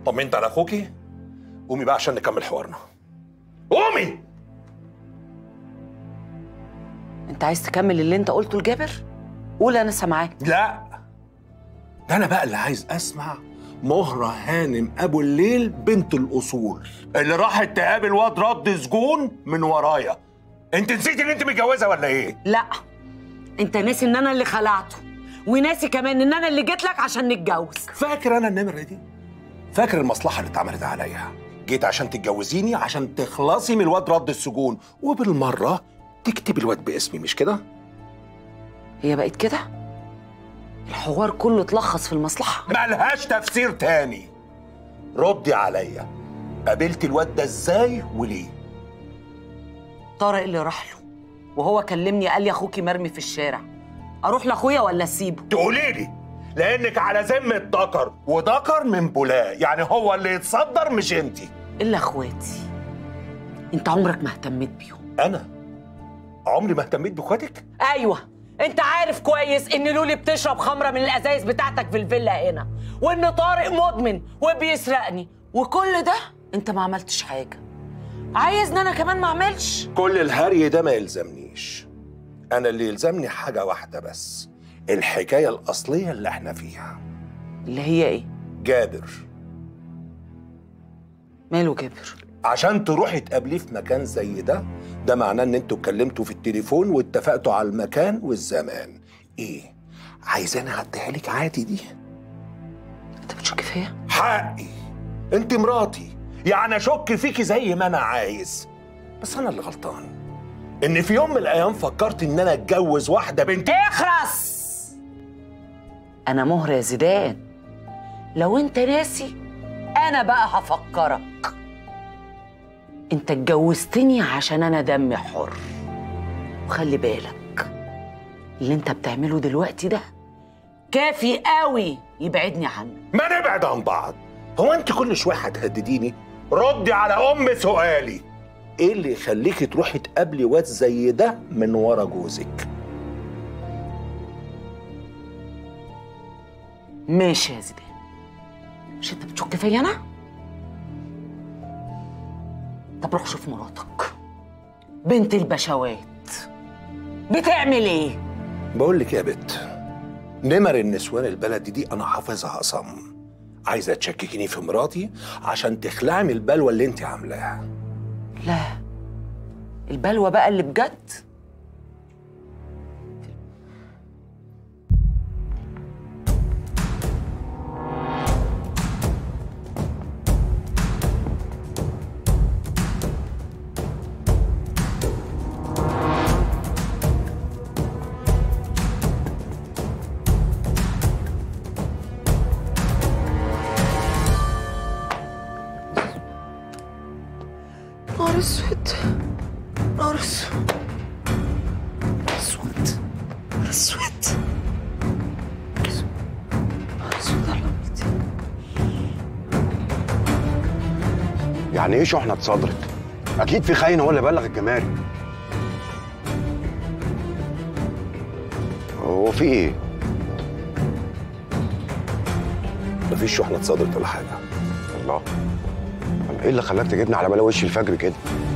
طمنت على اخوكي قومي بقى عشان نكمل حوارنا قومي انت عايز تكمل اللي انت قلته لجابر قول انا سامعاك لا ده انا بقى اللي عايز اسمع مهرة هانم ابو الليل بنت الاصول اللي راحت تقابل واد رد سجون من ورايا انت نسيتي ان انت متجوزه ولا ايه لا انت ناسي ان انا اللي خلعته وناسي كمان ان انا اللي جيت لك عشان نتجوز فاكر انا النمره دي فاكر المصلحه اللي اتعملت عليا جيت عشان تتجوزيني عشان تخلصي من الواد رد السجون وبالمره تكتبي الواد باسمي مش كده هي بقت كده الحوار كله اتلخص في المصلحه ملهاش تفسير تاني ردي عليا قابلت الواد ده ازاي وليه طارق اللي راح له وهو كلمني قال لي اخوكي مرمي في الشارع اروح لاخويا ولا اسيبه تقولي لي لانك على ذمه دكر ودكر من بولاه يعني هو اللي يتصدر مش انت الا اخواتي انت عمرك ما اهتميت بيهم انا عمري ما اهتميت باخواتك ايوه انت عارف كويس ان لولي بتشرب خمره من الازايز بتاعتك في الفيلا هنا وان طارق مدمن وبيسرقني وكل ده انت ما عملتش حاجه عايزني انا كمان ما اعملش كل الهري ده ما يلزمنيش انا اللي يلزمني حاجه واحده بس الحكايه الاصليه اللي احنا فيها اللي هي ايه جابر ماله جابر عشان تروحي تقابليه في مكان زي ده ده معناه ان انتوا اتكلمتوا في التليفون واتفقتوا على المكان والزمان ايه عايزاني اعديها لك عادي دي انت بتشك فيا حقي انت مراتي يعني اشك فيكي زي ما انا عايز بس انا اللي غلطان ان في يوم من الايام فكرت ان انا اتجوز واحده بنت اخرس انا مهر يا زيدان لو انت ناسي انا بقى هفكرك انت اتجوزتني عشان انا دمي حر وخلي بالك اللي انت بتعمله دلوقتي ده كافي قوي يبعدني عنك ما نبعد عن بعض هو انت كل شويه هتهدديني ردي على ام سؤالي ايه اللي يخليكي تروحي تقابلي واد زي ده من ورا جوزك ماشي يا زيدان مش انت بتشك فيا انا طب روح شوف مراتك بنت البشوات بتعمل ايه بقول لك يا بت نمر النسوان البلدي دي انا حافظها صم عايزه تشككيني في مراتي عشان تخلعي من البلوه اللي انت عاملاها لا البلوى بقى اللي بجد نهار اسود نهار اسود اسود اسود اسود على بيتي يعني ايه شحنه اتصدرت؟ اكيد في خاين هو اللي بلغ الجمارك هو في ايه؟ مفيش شحنه اتصدرت ولا حاجه الله طب ايه اللي خلاك تجيبني على بلا وش الفجر كده؟